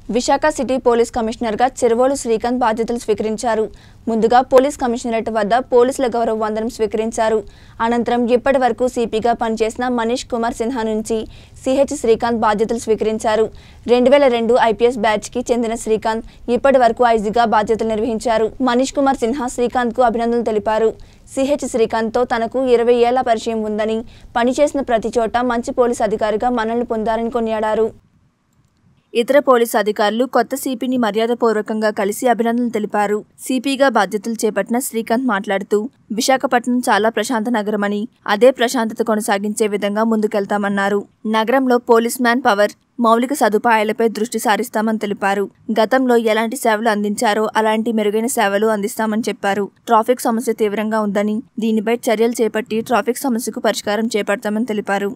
Visakha city police కమిషనర్గా చెరువోలు శ్రీకాంత్ బాధ్యతలు స్వీకరించారు ముందుగా పోలీస్ కమిషనరేట్ వద్ద పోలీసుల గౌరవ వందనం స్వీకరించారు అనంతరం ఇప్పటి వరకు సిపిగా పనిచేసిన మనీష్ కుమార్ సిన్హా నుంచి సిహెచ్ శ్రీకాంత్ బాధ్యతలు స్వీకరించారు రెండు వేల రెండు ఐపీఎస్ బ్యాచ్కి చెందిన శ్రీకాంత్ ఇప్పటి వరకు ఐజీగా బాధ్యతలు నిర్వహించారు మనీష్ కుమార్ సిన్హా శ్రీకాంత్కు అభినందనలు తెలిపారు సిహెచ్ శ్రీకాంత్తో తనకు ఇరవై ఏళ్ల పరిచయం ఉందని పనిచేసిన ప్రతి చోట మంచి పోలీస్ అధికారిగా మనల్ని పొందారని కొనియాడారు ఇతర పోలీసు అధికారులు కొత్త సిపిని మర్యాదపూర్వకంగా కలిసి అభినందనలు తెలిపారు సిపిగా బాధ్యతలు చేపట్టిన శ్రీకాంత్ మాట్లాడుతూ విశాఖపట్నం చాలా ప్రశాంత నగరమని అదే ప్రశాంతత కొనసాగించే విధంగా ముందుకెళ్తామన్నారు నగరంలో పోలీస్ మ్యాన్ పవర్ మౌలిక సదుపాయాలపై దృష్టి సారిస్తామని తెలిపారు గతంలో ఎలాంటి సేవలు అందించారో అలాంటి మెరుగైన సేవలు అందిస్తామని చెప్పారు ట్రాఫిక్ సమస్య తీవ్రంగా ఉందని దీనిపై చర్యలు చేపట్టి ట్రాఫిక్ సమస్యకు పరిష్కారం చేపడతామని తెలిపారు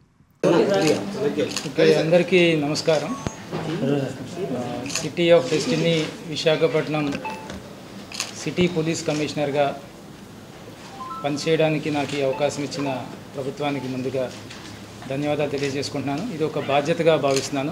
ఓకే అందరికీ నమస్కారం ఆ, city of destiny Visakhapatnam city police కమిషనర్గా పనిచేయడానికి నాకు ఈ అవకాశం ఇచ్చిన ప్రభుత్వానికి ముందుగా ధన్యవాదాలు తెలియజేసుకుంటున్నాను ఇది ఒక బాధ్యతగా భావిస్తున్నాను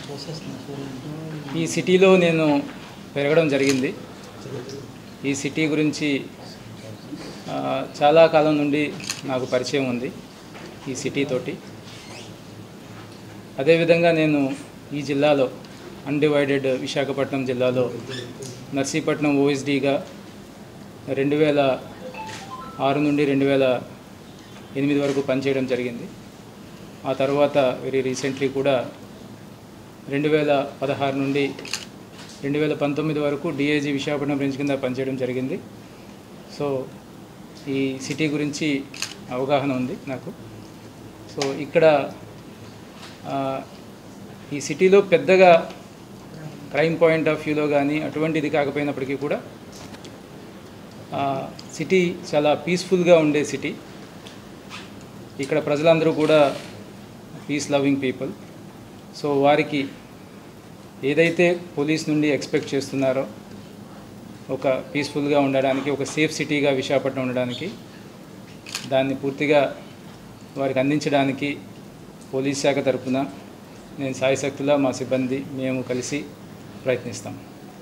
ఈ సిటీలో నేను పెరగడం జరిగింది ఈ సిటీ గురించి ఆ, చాలా కాలం నుండి నాకు పరిచయం ఉంది ఈ సిటీ తోటి అదేవిధంగా నేను ఈ జిల్లాలో అన్డివైడెడ్ విశాఖపట్నం జిల్లాలో నర్సీపట్నం ఓఎస్డీగా రెండు వేల ఆరు నుండి రెండు వేల ఎనిమిది వరకు పనిచేయడం జరిగింది ఆ తర్వాత వెరీ రీసెంట్లీ కూడా రెండు వేల పదహారు నుండి రెండు వేల పంతొమ్మిది వరకు డిఐజీ విశాఖపట్నం బ్రాంచ్ కింద పనిచేయడం జరిగింది సో ఈ సిటీ గురించి అవగాహన ఉంది నాకు సో ఇక్కడ ఆ, ఈ సిటీలో పెద్దగా క్రైమ్ పాయింట్ ఆఫ్ వ్యూలో కానీ అటువంటిది కాకపోయినప్పటికీ కూడా ఆ, సిటీ చాలా పీస్ఫుల్గా ఉండే సిటీ ఇక్కడ ప్రజలందరూ కూడా పీస్ లవింగ్ పీపుల్ సో వారికి ఏదైతే పోలీస్ నుండి ఎక్స్పెక్ట్ చేస్తున్నారో ఒక పీస్ఫుల్గా ఉండడానికి ఒక సేఫ్ సిటీగా విశాఖపట్నం ఉండడానికి దాన్ని పూర్తిగా వారికి అందించడానికి పోలీస్ శాఖ తరపున నేను సాయశక్తులా మా సిబ్బంది మేము కలిసి ప్రయత్నిస్తాం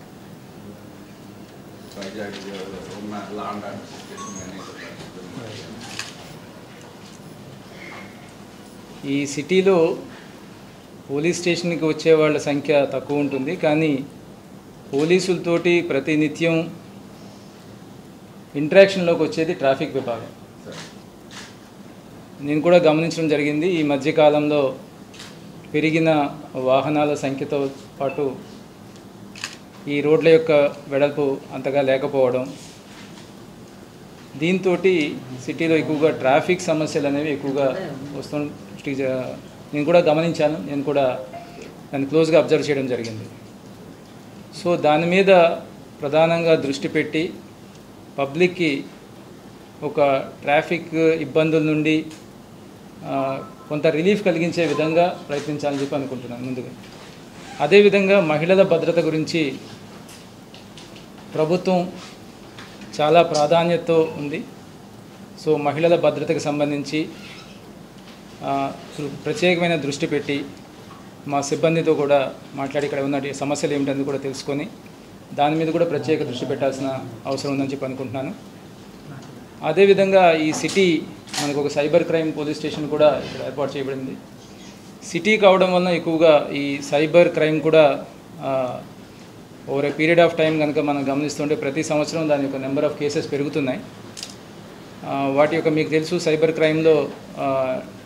వైజాగ్ ఉన్న లాండ్ ఆర్డర్ సిచ్యువేషన్ మేనేజ్ ఈ సిటీలో పోలీస్ స్టేషన్కి వచ్చే వాళ్ళ సంఖ్య తక్కువ ఉంటుంది కానీ పోలీసులతోటి ప్రతినిత్యం ఇంటరాక్షన్లోకి వచ్చేది ట్రాఫిక్ విభాగం నేను కూడా గమనించడం జరిగింది ఈ మధ్యకాలంలో పెరిగిన వాహనాల సంఖ్యతో పాటు ఈ రోడ్ల యొక్క వెడల్పు అంతగా లేకపోవడం దీంతో సిటీలో ఎక్కువగా ట్రాఫిక్ సమస్యలు అనేవి ఎక్కువగా వస్తు నేను కూడా గమనించాను నేను కూడా దాన్ని క్లోజ్గా అబ్జర్వ్ చేయడం జరిగింది సో దాని మీద ప్రధానంగా దృష్టి పెట్టి పబ్లిక్కి ఒక ట్రాఫిక్ ఇబ్బందుల నుండి ఆ, కొంత రిలీఫ్ కలిగించే విధంగా ప్రయత్నించాలని చెప్పి అనుకుంటున్నాను ముందుగా అదేవిధంగా మహిళల భద్రత గురించి ప్రభుత్వం చాలా ప్రాధాన్యతతో ఉంది సో మహిళల భద్రతకు సంబంధించి ఆ, ప్ర- ప్రత్యేకమైన దృష్టి పెట్టి మా సిబ్బందితో కూడా మాట్లాడి ఇక్కడ ఉన్న సమస్యలు ఏమిటని కూడా తెలుసుకొని దాని మీద కూడా ప్రత్యేక దృష్టి పెట్టాల్సిన అవసరం ఉందని చెప్పి అనుకుంటున్నాను అదేవిధంగా ఈ సిటీ మనకు ఒక సైబర్ క్రైమ్ పోలీస్ స్టేషన్ కూడా ఇక్కడ ఏర్పాటు చేయబడింది సిటీ కావడం వలన ఎక్కువగా ఈ సైబర్ క్రైమ్ కూడా over a period of time కనుక మనం గమనిస్తుంటే ప్రతి సంవత్సరం దాని యొక్క నెంబర్ ఆఫ్ కేసెస్ పెరుగుతున్నాయి ఆ, వాటి యొక్క మీకు తెలుసు సైబర్ క్రైమ్లో